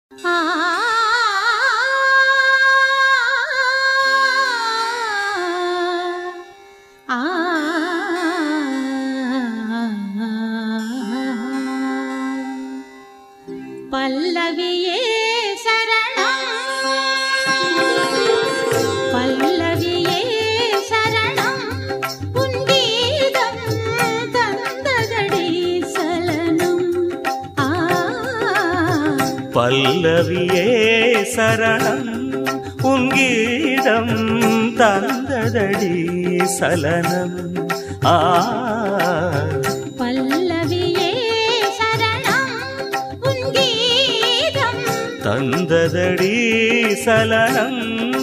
பல்லவியே சரணம் பல்லவியே சரணம் உன் கீதம் தந்ததடி சலனம் ஆ பல்லவியே சரணம் உன் கீதம் தந்ததடி சலனம் ஆ பல்லவியே சரணம் உன் கீதம் தந்ததடி சலனம்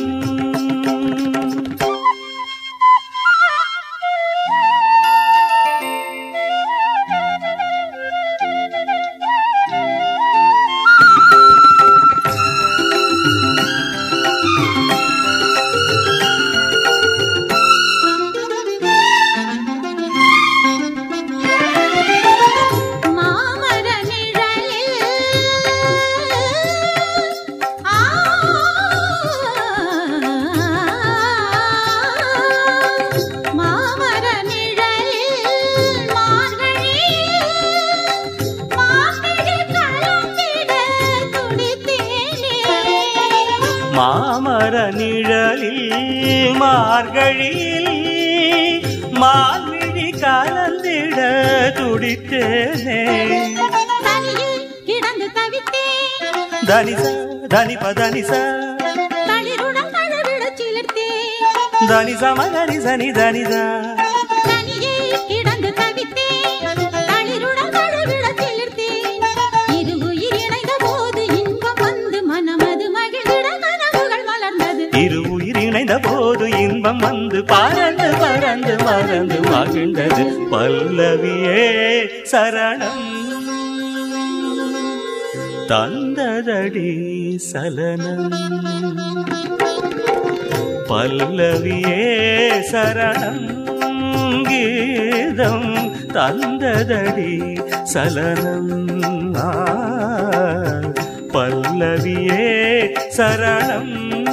மாமர நிழலில் ஆ மாமர நிழலில் மார்கழியில் மார்கழி கலந்திட துடித்தேனே மாமர நிழலில் மார்கழியில் மார்கழி கலந்திட துடித்தேனே தனியே கிடந்து தவித்தேன் தனிச தனிப தனிச தளிருடன் தழுவிடச் சிலிர்த்தேன் தனிச மகரி சனி தனித தனியே கிடந்து தவித்தேன் தளிருடன் தழுவிடச் சிலிர்த்தேன் இரு உயிர் இணைந்த போது இன்பம் வந்து மனமது மகிழ்ந்திட கனவுகள் மலர்ந்தது இரு உயிர் இணைந்த போது இன்பம் வந்து பறந்து பறந்து மறந்து மகிழ்ந்தது பல்லவியே சரணம் தந்ததடி சலனம் பல்லவியே சரணம் கீதம் தந்ததடி சலனம் ஆ, பல்லவியே சரணம்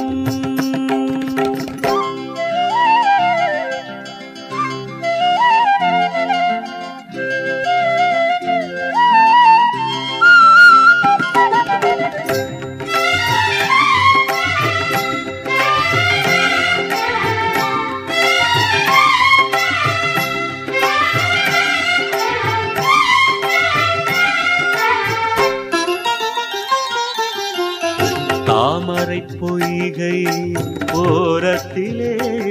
தாமரை பொய்கை ஓரத்திலே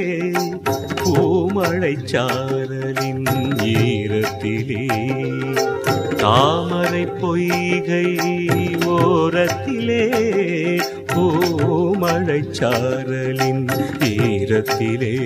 பூமழை சாரலின் ஈரத்திலே தாமரை பொய்கை ஓரத்திலே பூமழை சாரலின் ஈரத்திலே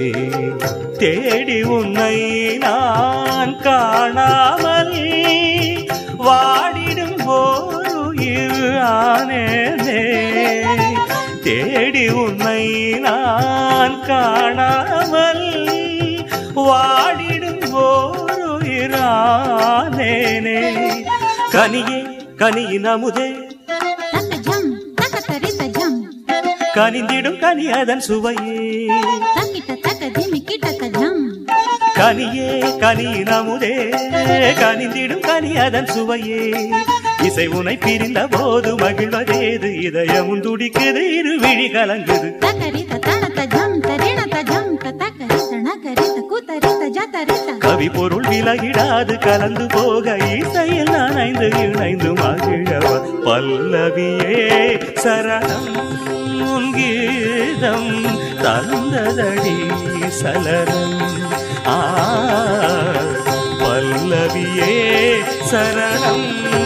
தேடி உன்னை நான் காணாமல் வாடிடும் ஓருயிர் ஆனேனே தேடி உன்னை நான் காணாமல் வாடிடும் ஓருயிர் ஆனேனே கனியே கனியின் அமுதே தக்க ஜம் தக்க தரித்த ஜம் கனிந்திடும் கனி அதன் சுவையே தக்கிட்ட தக்க திமிக்கிட்ட ஜம் கனியே கனியின் அமுதே கனிந்திடும் கனி அதன் சுவையே இசை உனை பிரிந்த போது மகிழ்வதேது இதயமும் துடிக்குது இரு விழி கலங்குது தக்கரித்த தனத்த ஜம் தரிணத்த ஜம் தக்கரித்த நகரித்த கூத்தரித்த ஜத்தரித்த கவி பொருள் விலகிடாது கலந்து போக இசையில் நனைந்து இணைந்து மகிழவ பல்லவியே சரணம் உன் கீதம் தந்ததடி சலனம் ஆ பல்லவியே சரணம்